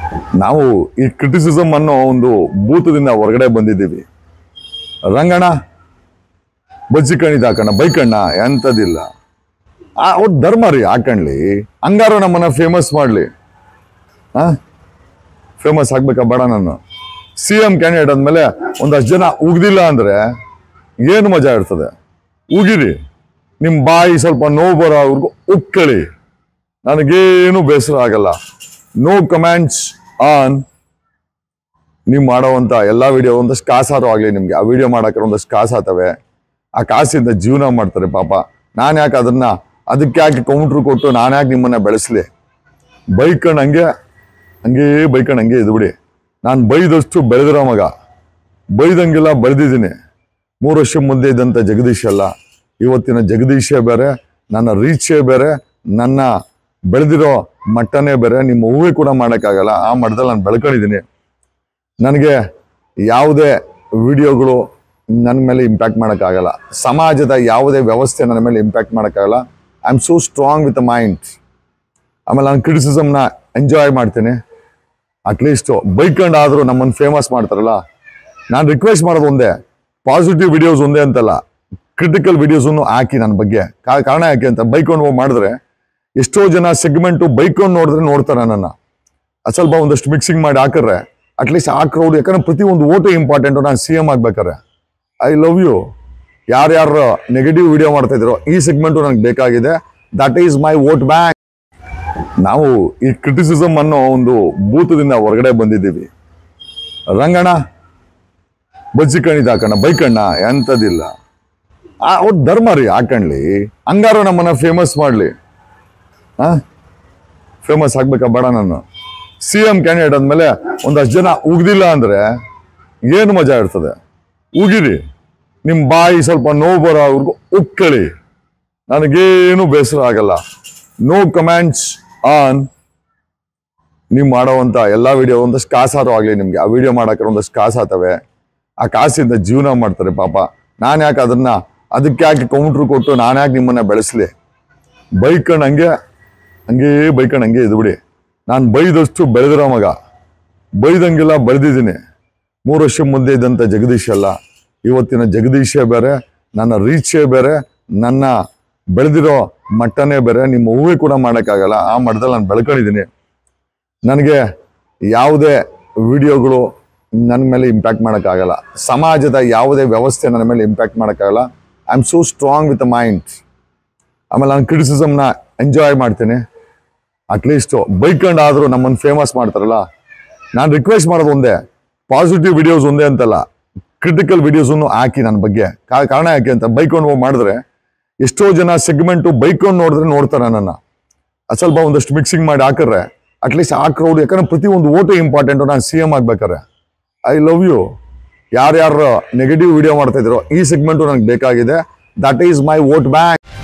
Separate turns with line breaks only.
ನಾವು ಈ ಕ್ರಿಟಿಸಿಸಮ್ ಅನ್ನೋ ಒಂದು ಭೂತದಿಂದ ಹೊರಗಡೆ ಬಂದಿದ್ದೀವಿ ರಂಗಣ್ಣ ಬಜ್ಜಿ ಕಣಿದ ಹಾಕಣ್ಣ ಬೈಕಣ್ಣ ಎಂಥದಿಲ್ಲ ಆ ಅವ್ರ ಧರ್ಮ ರೀ ಹಾಕಣ್ಲಿ ಹಂಗಾರು ನಮ್ಮನ್ನ ಫೇಮಸ್ ಮಾಡಲಿ ಆ ಫೇಮಸ್ ಆಗ್ಬೇಕಾ ಬೇಡ ನಾನು ಸಿ ಎಂ ಕ್ಯಾಂಡಿಡೇಟ್ ಅಂದಮೇಲೆ ಒಂದಷ್ಟು ಜನ ಉಗ್ದಿಲ್ಲ ಅಂದ್ರೆ ಏನು ಮಜಾ ಇರ್ತದೆ ಉಗಿರಿ ನಿಮ್ಮ ಬಾಯಿ ಸ್ವಲ್ಪ ನೋವು ಬರೋವರೆಗೂ ಉಕ್ಕಳಿ ನನಗೇನು ಬೇಸರ ಆಗಲ್ಲ ನೋ ಕಮೆಂಟ್ಸ್ ಆನ್ ನೀವು ಮಾಡೋವಂಥ ಎಲ್ಲ ವಿಡಿಯೋ ಒಂದಷ್ಟು ಕಾಸಾರು ಆಗಲಿ ನಿಮಗೆ ಆ ವಿಡಿಯೋ ಮಾಡೋಕೆ ಒಂದಷ್ಟು ಕಾಸು ಆತವೆ ಆ ಕಾಸಿಂದ ಜೀವನ ಮಾಡ್ತಾರೆ ಪಾಪ ನಾನು ಯಾಕೆ ಅದನ್ನ ಅದಕ್ಕೆ ಯಾಕೆ ಕೌಂಟ್ರು ಕೊಟ್ಟು ನಾನು ಯಾಕೆ ನಿಮ್ಮನ್ನ ಬೆಳೆಸಲಿ ಬೈಕಂಡ್ ಹಂಗೆ ಹಂಗೇ ಬೈಕಂಡ್ ಹಂಗೆ ಇದು ಬಿಡಿ ನಾನು ಬೈದಷ್ಟು ಬೆಳೆದಿರೋ ಮಗ ಬೈದಂಗೆಲ್ಲ ಬೆಳೆದಿದ್ದೀನಿ ಮೂರು ವರ್ಷ ಮುಂದೆ ಇದ್ದಂಥ ಜಗದೀಶ್ ಅಲ್ಲ ಇವತ್ತಿನ ಜಗದೀಶೇ ಬೇರೆ ನನ್ನ ರೀಚೇ ಬೇರೆ ನನ್ನ ಬೆಳೆದಿರೋ ಮಟ್ಟನೇ ಬೇರೆ ನಿಮ್ಮ ಹೂವೇ ಕೂಡ ಮಾಡೋಕ್ಕಾಗಲ್ಲ ಆ ಮಟ್ಟದಲ್ಲಿ ನಾನು ಬೆಳ್ಕೊಂಡಿದ್ದೀನಿ ನನಗೆ ಯಾವುದೇ ವಿಡಿಯೋಗಳು ನನ್ನ ಮೇಲೆ ಇಂಪ್ಯಾಕ್ಟ್ ಮಾಡೋಕ್ಕಾಗಲ್ಲ ಸಮಾಜದ ಯಾವುದೇ ವ್ಯವಸ್ಥೆ ನನ್ನ ಮೇಲೆ ಇಂಪ್ಯಾಕ್ಟ್ ಮಾಡೋಕ್ಕಾಗಲ್ಲ I am so strong with mind ಆಮೇಲೆ ನಾನು ಕ್ರಿಟಿಸಿಸಮ್ನ ಎಂಜಾಯ್ ಮಾಡ್ತೀನಿ ಅಟ್ಲೀಸ್ಟು ಬೈಕಂಡ್ ಆದರೂ ನಮ್ಮನ್ನು ಫೇಮಸ್ ಮಾಡ್ತಾರಲ್ಲ ನಾನು ರಿಕ್ವೆಸ್ಟ್ ಮಾಡೋದು ಒಂದೇ ಪಾಸಿಟಿವ್ ವಿಡಿಯೋಸ್ ಒಂದೇ ಅಂತಲ್ಲ ಕ್ರಿಟಿಕಲ್ ವಿಡಿಯೋಸನ್ನು ಹಾಕಿ ನನ್ನ ಬಗ್ಗೆ ಕಾ- ಕಾರಣ ಯಾಕೆ ಅಂತ ಬೈಕೊಂಡು ಹೋಗಿ ಮಾಡಿದ್ರೆ ಎಷ್ಟೋ ಜನ ಸೆಗ್ಮೆಂಟು ಬೈಕೊಂಡು ನೋಡಿದ್ರೆ ನೋಡ್ತಾರೆ ನನ್ನ ಅದ್ ಸ್ವಲ್ಪ ಒಂದಷ್ಟು ಮಿಕ್ಸಿಂಗ್ ಮಾಡಿ ಹಾಕಿದ್ರೆ ಅಟ್ಲೀಸ್ಟ್ ಆ ಕ್ರೌಡ್ ಯಾಕಂದ್ರೆ ಪ್ರತಿ ಒಂದು ಓಟು ಇಂಪಾರ್ಟೆಂಟು ನಾನು ಸಿ ಎಮ್ ಆಗ್ಬೇಕಾರೆ ಐ ಲವ್ ಯು ಯಾರ್ಯಾರು ನೆಗೆಟಿವ್ ವಿಡಿಯೋ ಮಾಡ್ತಾ ಇದ್ರು ಈ ಸೆಗ್ಮೆಂಟು ನನಗೆ ಬೇಕಾಗಿದೆ that is my vote bank ನಾವು ಈ ಕ್ರಿಟಿಸಿಸಮ್ ಅನ್ನೋ ಒಂದು ಭೂತದಿಂದ ಹೊರಗಡೆ ಬಂದಿದ್ದೀವಿ ರಂಗಣ್ಣ ಬಜ್ಜಿ ಕಣಿದ ಹಾಕಣ್ಣ ಬೈಕಣ್ಣ ಎಂಥದಿಲ್ಲ ಆ ಅವ್ರ ಧರ್ಮ ರೀ ಹಾಕಣ್ಲಿ ಹಂಗಾರು ನಮ್ಮನ್ನ ಫೇಮಸ್ ಮಾಡಲಿ ಆ ಫೇಮಸ್ ಆಗ್ಬೇಕಾ ಬೇಡ ನಾನು ಸಿ ಎಂ ಕ್ಯಾಂಡಿಡೇಟ್ ಅಂದಮೇಲೆ ಒಂದಷ್ಟು ಜನ ಉಗ್ದಿಲ್ಲ ಅಂದ್ರೆ ಏನು ಮಜಾ ಇರ್ತದೆ ಉಗಿರಿ ನಿಮ್ಮ ಬಾಯಿ ಸ್ವಲ್ಪ ನೋವು ಬರೋವರೆಗೂ ಉಕ್ಕಳಿ ನನಗೇನು ಬೇಸರ ಆಗಲ್ಲ ನೋ ಕಮೆಂಟ್ಸ್ ಆನ್ ನೀವು ಮಾಡೋವಂಥ ಎಲ್ಲ ವಿಡಿಯೋ ಒಂದಷ್ಟು ಕಾಸಾರು ಆಗಲಿ ನಿಮಗೆ ಆ ವಿಡಿಯೋ ಮಾಡೋಕೆ ಒಂದಷ್ಟು ಕಾಸು ಆತವೆ ಆ ಕಾಸಿಂದ ಜೀವನ ಮಾಡ್ತಾರೆ ಪಾಪ ನಾನು ಯಾಕೆ ಅದನ್ನ ಅದಕ್ಕೆ ಯಾಕೆ ಕೌಂಟ್ರು ಕೊಟ್ಟು ನಾನು ಯಾಕೆ ನಿಮ್ಮನ್ನ ಬೆಳೆಸಲಿ ಬೈಕಂಡ್ ಹಂಗೆ ಹಂಗೇ ಬೈಕಂಡ್ ಹಂಗೆ ಇದು ಬಿಡಿ ನಾನು ಬೈದಷ್ಟು ಬೆಳೆದಿರೋ ಮಗ ಬೈದಂಗೆಲ್ಲ ಬೆಳೆದಿದ್ದೀನಿ ಮೂರು ವರ್ಷ ಮುಂದೆ ಇದ್ದಂಥ ಜಗದೀಶ್ ಅಲ್ಲ ಇವತ್ತಿನ ಜಗದೀಶೇ ಬೇರೆ ನನ್ನ ರೀಚೇ ಬೇರೆ ನನ್ನ ಬೆಳೆದಿರೋ ಮಟ್ಟನೇ ಬೇರೆ ನಿಮ್ಮ ಹೂವೇ ಕೂಡ ಮಾಡೋಕ್ಕಾಗಲ್ಲ ಆ ಮಟ್ಟದಲ್ಲಿ ನಾನು ಬೆಳ್ಕೊಂಡಿದ್ದೀನಿ ನನಗೆ ಯಾವುದೇ ವಿಡಿಯೋಗಳು ನನ್ನ ಮೇಲೆ ಇಂಪ್ಯಾಕ್ಟ್ ಮಾಡೋಕ್ಕಾಗಲ್ಲ ಸಮಾಜದ ಯಾವುದೇ ವ್ಯವಸ್ಥೆ ನನ್ನ ಮೇಲೆ ಇಂಪ್ಯಾಕ್ಟ್ ಮಾಡೋಕ್ಕಾಗಲ್ಲ I am so strong with mind ಆಮೇಲೆ ನಾನು ಕ್ರಿಟಿಸಿಸಮ್ನ ಎಂಜಾಯ್ ಮಾಡ್ತೀನಿ ಅಟ್ಲೀಸ್ಟು ಬೈಕಂಡ್ ಆದರೂ ನಮ್ಮನ್ನು ಫೇಮಸ್ ಮಾಡ್ತಾರಲ್ಲ ನಾನು ರಿಕ್ವೆಸ್ಟ್ ಮಾಡೋದು ಒಂದೇ ಪಾಸಿಟಿವ್ ವಿಡಿಯೋಸ್ ಒಂದೇ ಅಂತಲ್ಲ ಕ್ರಿಟಿಕಲ್ ವಿಡಿಯೋಸನ್ನು ಹಾಕಿ ನನ್ನ ಬಗ್ಗೆ ಕಾ- ಕಾರಣ ಯಾಕೆ ಅಂತ ಬೈಕೊಂಡು ಹೋಗಿ ಮಾಡಿದ್ರೆ ಎಷ್ಟೋ ಜನ ಸೆಗ್ಮೆಂಟು ಬೈಕೊಂಡು ನೋಡಿದ್ರೆ ನೋಡ್ತಾರೆ ನನ್ನ ಅದ್ ಸ್ವಲ್ಪ ಒಂದಷ್ಟು ಮಿಕ್ಸಿಂಗ್ ಮಾಡಿ ಹಾಕಿದ್ರೆ ಅಟ್ಲೀಸ್ಟ್ ಆ ಕ್ರೌಡ್ ಯಾಕಂದ್ರೆ ಪ್ರತಿ ಒಂದು ಓಟು ಇಂಪಾರ್ಟೆಂಟು ನಾನು ಸಿ ಎಮ್ ಆಗ್ಬೇಕಾರೆ ಐ ಲವ್ ಯು ಯಾರ್ಯಾರು ನೆಗೆಟಿವ್ ವಿಡಿಯೋ ಮಾಡ್ತಾ ಇದ್ರು ಈ ಸೆಗ್ಮೆಂಟು ನನಗೆ ಬೇಕಾಗಿದೆ that is my vote bank